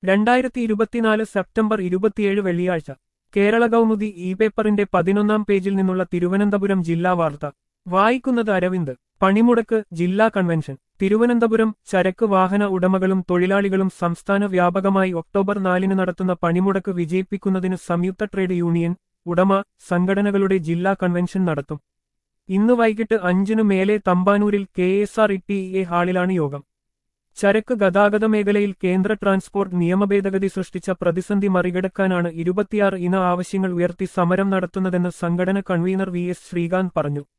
രണ്ടായിരത്തി ഇരുപത്തിനാല് സെപ്റ്റംബർ ഇരുപത്തിയേഴ് വെള്ളിയാഴ്ച കേരള കൗമുദി ഇ പേപ്പറിന്റെ പതിനൊന്നാം പേജിൽ നിന്നുള്ള തിരുവനന്തപുരം ജില്ലാ വാർത്ത വായിക്കുന്നത് അരവിന്ദ് പണിമുടക്ക് ജില്ലാ കൺവെൻഷൻ തിരുവനന്തപുരം ചരക്ക് വാഹന ഉടമകളും തൊഴിലാളികളും സംസ്ഥാന വ്യാപകമായി ഒക്ടോബർ നാലിന് നടത്തുന്ന പണിമുടക്ക് വിജയിപ്പിക്കുന്നതിന് സംയുക്ത ട്രേഡ് യൂണിയൻ ഉടമ സംഘടനകളുടെ ജില്ലാ കൺവെൻഷൻ നടത്തും ഇന്ന് വൈകിട്ട് അഞ്ചിനു മേലെ തമ്പാനൂരിൽ K S R T E A ഹാളിലാണ് യോഗം ചരക്ക് ഗതാഗത മേഖലയിൽ കേന്ദ്ര ട്രാൻസ്പോർട്ട് നിയമഭേദഗതി സൃഷ്ടിച്ച പ്രതിസന്ധി മറികടക്കാനാണ് ഇരുപത്തിയാറ് ഇന ആവശ്യങ്ങൾ ഉയർത്തി സമരം നടത്തുന്നതെന്ന് സംഘടന കൺവീനർ വി എസ് ശ്രീകാന്ത് പറഞ്ഞു